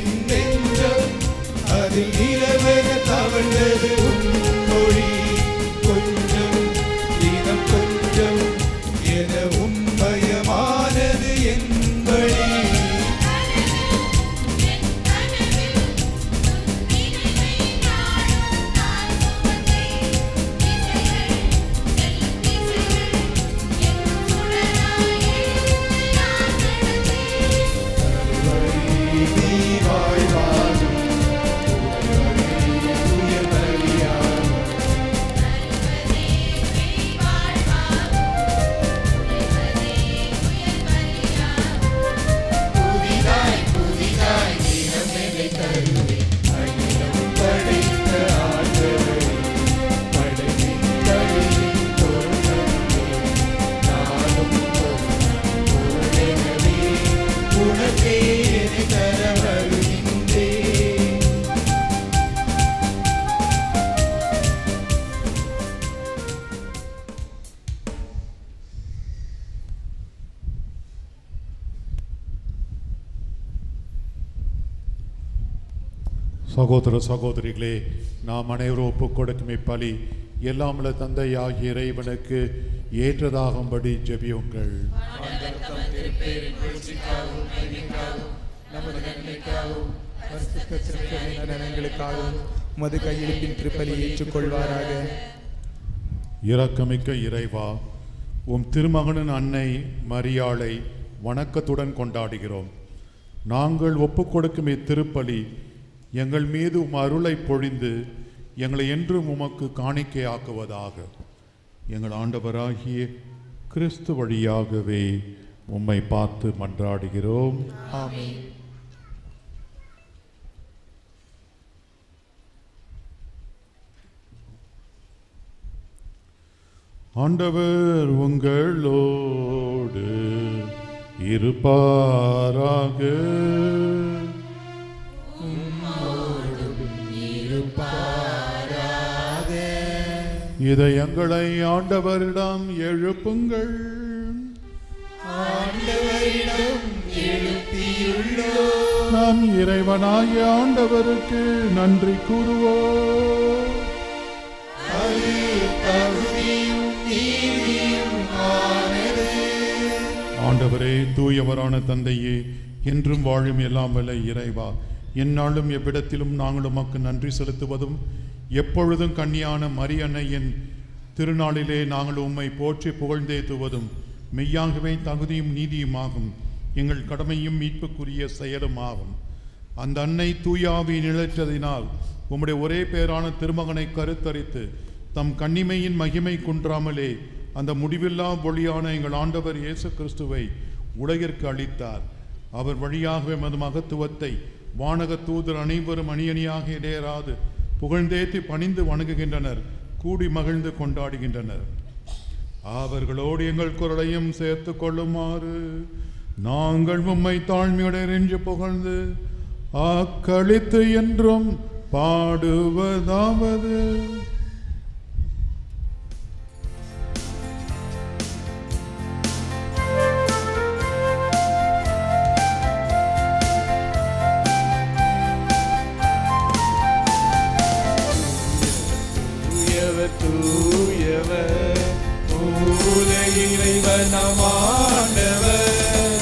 என் நெஞ்சம் அதில் நிலவென தவழ்ந்தது உன் மொழி கொஞ்சம் தினம் கொஞ்சம் என உண்மயமானது என் வழி நீ வாழ்வாகும் உயர் பலியாகும் புதிதாய் புதிதாய் தினம் என்னை தருவே அகிலம் படைத்த ஆண்டவரே படைப்பின் கழிவின் தோற்றமே நானும் பொருளெனவே உனக்கே என்னை தர வருகின்றேன் சகோதர சகோதரிகளே நாம் அனைவரும் ஒப்புக் கொடுக்கும் இப்பலி எல்லாமல தந்தையாகிய இறைவனுக்கு ஏற்றதாகும்படி ஜெபியுங்கள் நமது நன்மைக்காகவும் பரிசுத்த திருச்சபையின் நலன்களுக்காகவும் உமது கையெழுப்பின் திருப்பலி ஏற்றுக்கொள்வாராக இரக்கமிக்க இறைவா உம் திருமகனின் அன்னை மரியாளை வணக்கத்துடன் கொண்டாடுகிறோம் நாங்கள் ஒப்புக் கொடுக்கும் இத்திருப்பலி எங்கள் மீது உம் அருளை பொழிந்து எங்களை என்றும் உமக்கு காணிக்கையாக்குவதாக எங்கள் ஆண்டவராகிய கிறிஸ்து வழியாகவே உம்மை பார்த்து மன்றாடுகிறோம் ஆமென் ஆண்டவர் உங்களோடு இருப்பாராக இதை எங்களை ஆண்டவரிடம் எழுப்புங்கள் ஆண்டவரிடம் எழுப்பியுள்ளோம் நம் இறைவனாகிய ஆண்டவருக்கு நன்றி கூறுவோம் அது தகுதியும் நீதியும் ஆனது ஆண்டவரே தூயவரான தந்தையே என்றும் வாழும் எல்லாம் வல்ல இறைவா எந்நாளும் எவ்விடத்திலும் நாங்கள் உமக்கு நன்றி செலுத்துவதும் எப்பொழுதும் கன்னியான மரியன்னையின் திருநாளிலே நாங்கள் உம்மை போற்றி புகழ்ந்தேத்துவதும் மெய்யாகவே தகுதியும் நீதியுமாகும் எங்கள் கடமையும் மீட்புக்குரிய செயலும் ஆகும் அந்த அன்னை தூயாவி நிழற்றதினால் உம்முடைய ஒரே பேரான திருமகனை கருத்தரித்து தம் கன்னிமையின் மகிமை குன்றாமலே அந்த முடிவில்லா ஒளியான எங்கள் ஆண்டவர் இயேசு கிறிஸ்துவை உலகிற்கு அளித்தார் அவர் வழியாகவே மது மகத்துவத்தை வானக தூதர் அனைவரும் அணியணியாக இடையராது புகழ்ந்தேத்தி பணிந்து வணங்குகின்றனர் கூடி மகிழ்ந்து கொண்டாடுகின்றனர் அவர்களோடு எங்கள் குரலையும் சேர்த்து கொள்ளுமாறு நாங்கள் உம்மை தாழ்மையுடைய புகழ்ந்து ஆக்களித்து என்றும் பாடுவதாவது தூயவர் தூயவர் மூல இறைவன் நம் ஆண்டவர்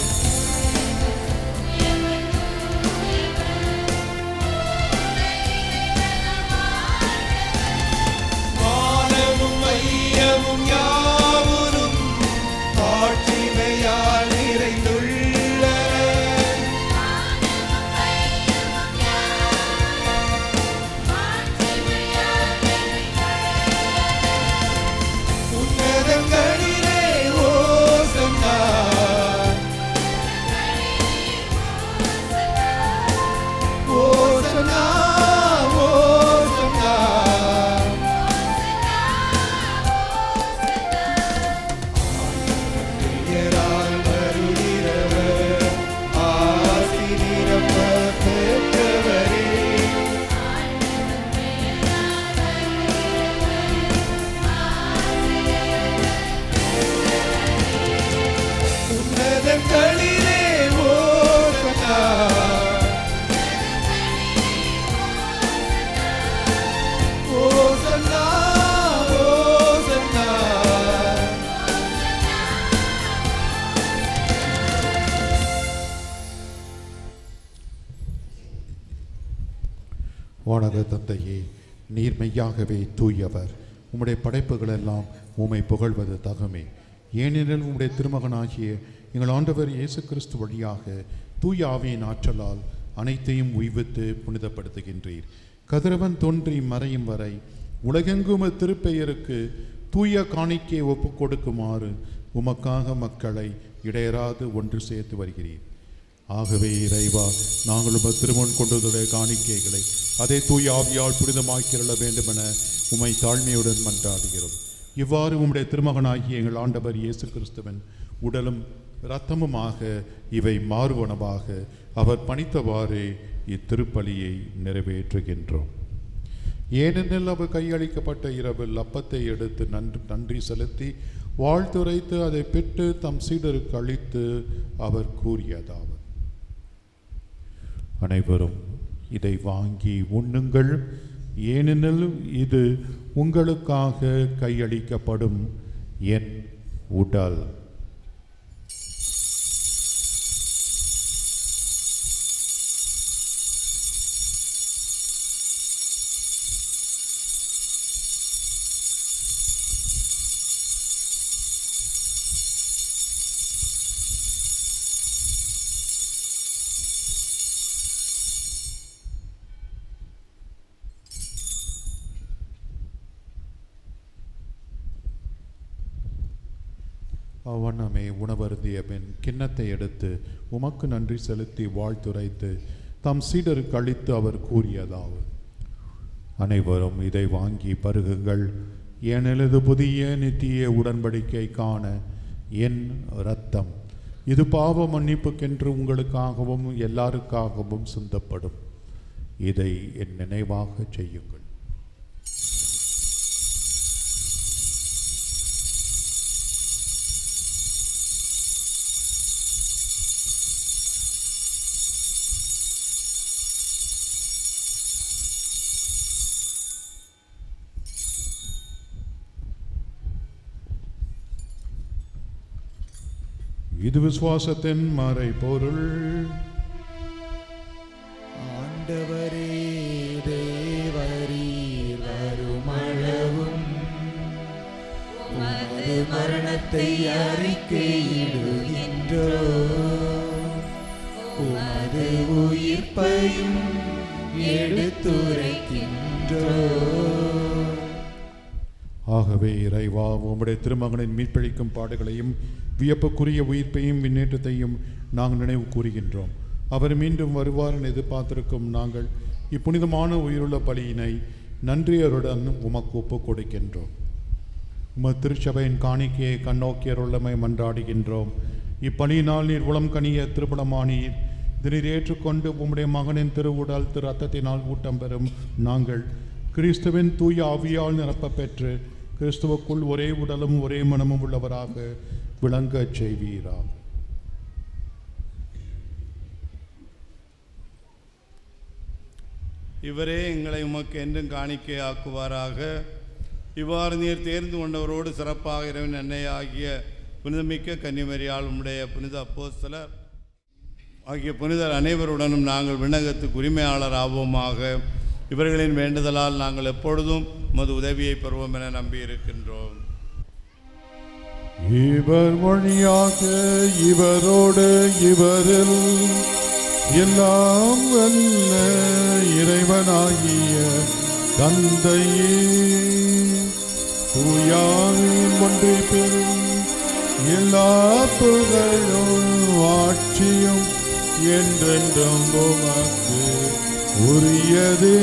வானக தந்தையே நீர் மெய்யாகவே தூயவர் உம்முடைய படைப்புகள் எல்லாம் உம்மை புகழ்வது தகமே ஏனெனில் உம்முடைய திருமகனாகிய எங்கள் ஆண்டவர் இயேசு கிறிஸ்து வழியாக தூய ஆவியின் ஆற்றலால் அனைத்தையும் உய்வித்து புனிதப்படுத்துகின்றீர் கதிரவன் தோன்றி மறையும் வரை உலகெங்கும் திருப்பெயருக்கு தூய காணிக்கை ஒப்புக் கொடுக்குமாறு உமக்காக மக்களை இடையராது ஒன்று சேர்த்து வருகிறீர் ஆகவே இறைவா நாங்கள் உமது திருமண் கொண்டதுடைய காணிக்கைகளை அதே தூய ஆவியால் புனிதமாக்கிரள வேண்டுமென உமை தாழ்மையுடன் மன்றாடுகிறோம் இவ்வாறு உம்முடைய திருமகனாகிய எங்கள் ஆண்டவர் இயேசு கிறிஸ்துவின் உடலும் இரத்தமுமாக இவை மாறுவனவாக அவர் பணித்தவாறே இத்திருப்பலியை நிறைவேற்றுகின்றோம் ஏனெனில் அவர் கையளிக்கப்பட்ட இரவில் அப்பத்தை எடுத்து நன்றி நன்றி செலுத்தி வாழ்த்துரைத்து அதை பெற்று தம் சீடருக்கு அளித்து அவர் கூறியதாவது அனைவரும் இதை வாங்கி உண்ணுங்கள் ஏனெனில் இது உங்களுக்காக கையளிக்கப்படும் என் உடல் அவ்வண்ணமே உணவருந்திய பின் கிண்ணத்தை எடுத்து உமக்கு நன்றி செலுத்தி வாழ்த்துரைத்து தம் சீடருக்கு அளித்து அவர் கூறியதாவது அனைவரும் இதை வாங்கி பருகுங்கள் ஏனெனது புதிய நித்திய உடன்படிக்கை காண என் இரத்தம் இது பாவ மன்னிப்புக்கென்று உங்களுக்காகவும் எல்லாருக்காகவும் சிந்தப்படும் இதை என் நினைவாக செய்யுங்கள் இது விசுவாசத்தின் மறை பொருள் ஆண்டவரே தேவரீர் வருமளவும் உமது மரணத்தை அறிக்கையிடுகின்றோ உமது உயிர்ப்பையும் எடுத்துரைக்கின்றோ ஆகவே இறைவா உம்முடைய திருமகனின் மீட்பளிக்கும் பாடுகளையும் வியப்புக்குரிய உயிர்ப்பையும் முன்னேற்றத்தையும் நாங்கள் நினைவு கூறுகின்றோம் அவர் மீண்டும் வருவார் என எதிர்பார்த்திருக்கும் நாங்கள் இப்புனிதமான உயிருள்ள பலியினை நன்றியருடன் உமக்கு ஒப்புக் கொடுக்கின்றோம் உமது திருச்சபையின் காணிக்கையை கண்ணோக்கியருள்ளமை மன்றாடுகின்றோம் இப்பணியினால் நீர் உளம் கனிய திருப்பணமானீர் இதனை ஏற்றுக்கொண்டு உம்முடைய மகனின் திருவுடல் திரு ரத்தத்தினால் ஊட்டம் பெறும் நாங்கள் கிறிஸ்துவின் தூய ஆவியால் நிரப்பப் பெற்று கிறிஸ்துவுக்குள் ஒரே உடலும் ஒரே மனமும் உள்ளவராக விளங்கச் செய்வீராக இவரே எங்களை உமக்கு என்றும் காணிக்கை ஆக்குவாராக இவ்வாறு நீர் தேர்ந்து கொண்டவரோடு சிறப்பாக இறைவன் எண்ணெய் ஆகிய புனிதமிக்க கன்னிமரியால் உம்முடைய புனித அப்போஸ்தலர் ஆகிய புனிதர் அனைவருடனும் நாங்கள் விண்ணகத்துக்கு உரிமையாளர் ஆவோமாக இவர்களின் வேண்டுதலால் நாங்கள் எப்பொழுதும் உமது உதவியை பெறுவோம் என நம்பியிருக்கின்றோம் இவர் வழியாக இவரோடு இவரில் எல்லாம் வல்ல இறைவனாகிய தந்தையே தூயாவின் ஒன்றை பெறும் எல்லா புகழும் ஆட்சியும் என்றென்றும் உமக்கு உரியதே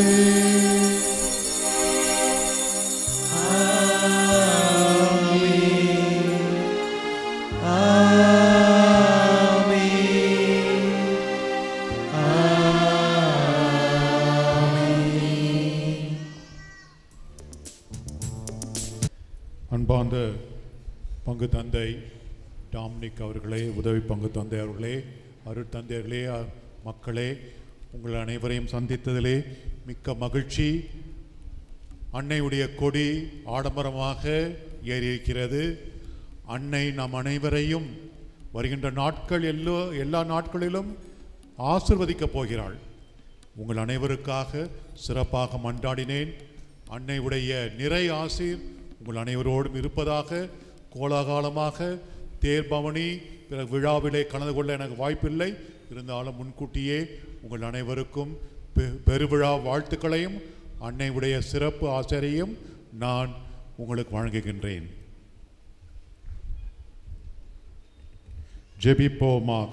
அன்பார்ந்த பங்கு தந்தை டாம்னிக் அவர்களே உதவி பங்கு தந்தை அவர்களே அருட்தந்தையர்களே அ- மக்களே உங்கள் அனைவரையும் சந்தித்ததிலே மிக்க மகிழ்ச்சி அன்னையுடைய கொடி ஆடம்பரமாக ஏறியிருக்கிறது அன்னை நம் அனைவரையும் வருகின்ற நாட்கள் எல்லோ எல்லா நாட்களிலும் ஆசிர்வதிக்கப் போகிறாள் உங்கள் அனைவருக்காக சிறப்பாக மன்றாடினேன் அன்னையுடைய நிறை ஆசீர் உங்கள் அனைவரோடும் இருப்பதாக கோலாகாலமாக தேர்பவனி பிற விழாவிலே கலந்து கொள்ள எனக்கு வாய்ப்பில்லை இருந்தாலும் முன்கூட்டியே உங்கள் அனைவருக்கும் பெ- பெருவிழா வாழ்த்துக்களையும் அன்னையுடைய சிறப்பு ஆசிரியையும் நான் உங்களுக்கு வழங்குகின்றேன் ஜெபிப்போமாக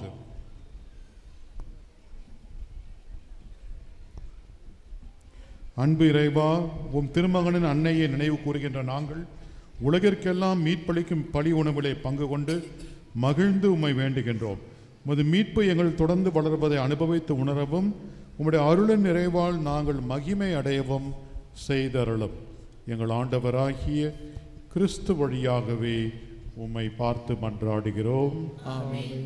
அன்பு இறைவா உம் திருமகனின் அன்னையை நினைவு கூறுகின்ற நாங்கள் உலகிற்கெல்லாம் மீட்பளிக்கும் பழி உணவிலே பங்கு கொண்டு மகிழ்ந்து உம்மை வேண்டுகின்றோம் உமது மீட்பு எங்கள் தொடர்ந்து வளர்வதை அனுபவித்து உணரவும் உம்முடைய அருளின் நிறைவால் நாங்கள் மகிமை அடையவும் செய்தருளும் எங்கள் ஆண்டவராகிய கிறிஸ்து வழியாகவே உம்மை பார்த்து மன்றாடுகிறோம் ஆமென்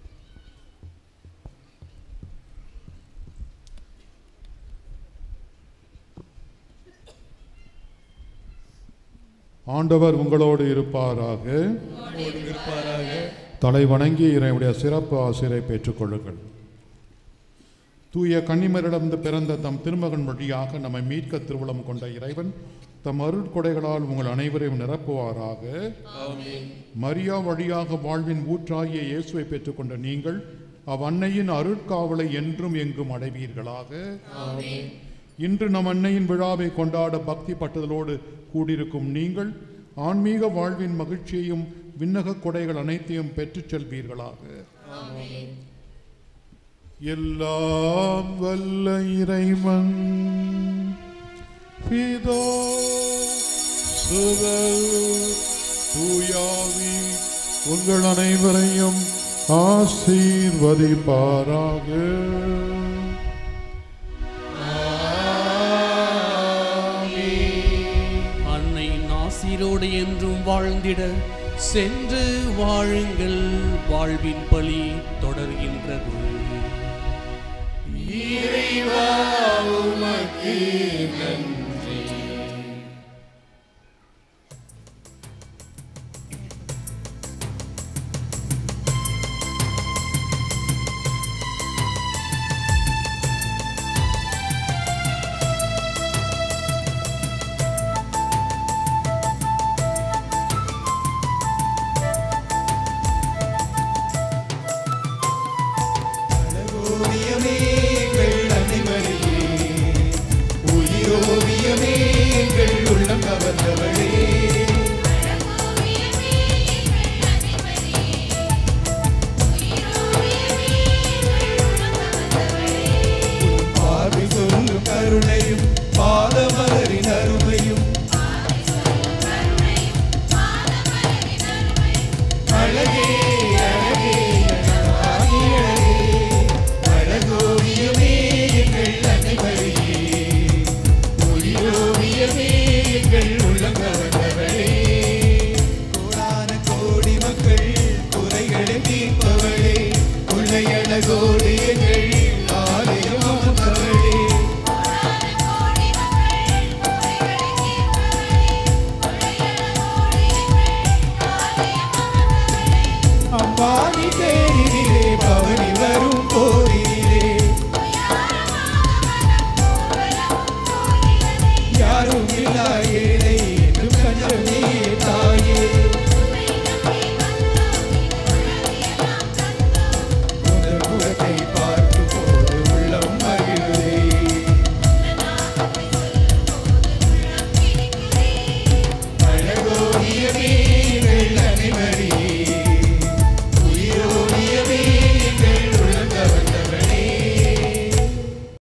ஆண்டவர் உங்களோடு இருப்பாராக இருப்பாராக தலை வணங்கி இறைவனுடைய சிறப்பு ஆசிரை பெற்றுக்கொள்ளுங்கள் தூய கன்னிமரிடமிருந்து பிறந்த தம் திருமகன் வழியாக நம்மை மீட்க திருவுளம் கொண்ட இறைவன் தம் அருட்கொடைகளால் உங்கள் அனைவரையும் நிரப்புவாராக மரியா வழியாக வாழ்வின் ஊற்றாகிய இயேசுவை பெற்றுக்கொண்ட நீங்கள் அவ்வன்னையின் அருட்காவலை என்றும் எங்கும் அடைவீர்களாக இன்று நம் அன்னையின் விழாவை கொண்டாட பக்தி பட்டுதலோடு கூடியிருக்கும் நீங்கள் ஆன்மீக வாழ்வின் மகிழ்ச்சியையும் விண்ணக கொடைகள் அனைத்தையும் பெற்றுச் செல்வீர்களாக எல்லாம் வல்ல இறைவன் பிதா சுதர் தூயாவி உங்கள் அனைவரையும் ஆசீர்வதிப்பாராக அன்னையின் ஆசீரோடு என்றும் வாழ்ந்திட சென்று வாழுங்கள் வாழ்வின் பலி தொடர்கின்றது ஓவியமே எங்கள் அனைவரையே உயிரோவியமே எங்கள் உள்ளம் கவர்ந்தவளே பார்வை சொல்லும் கருணை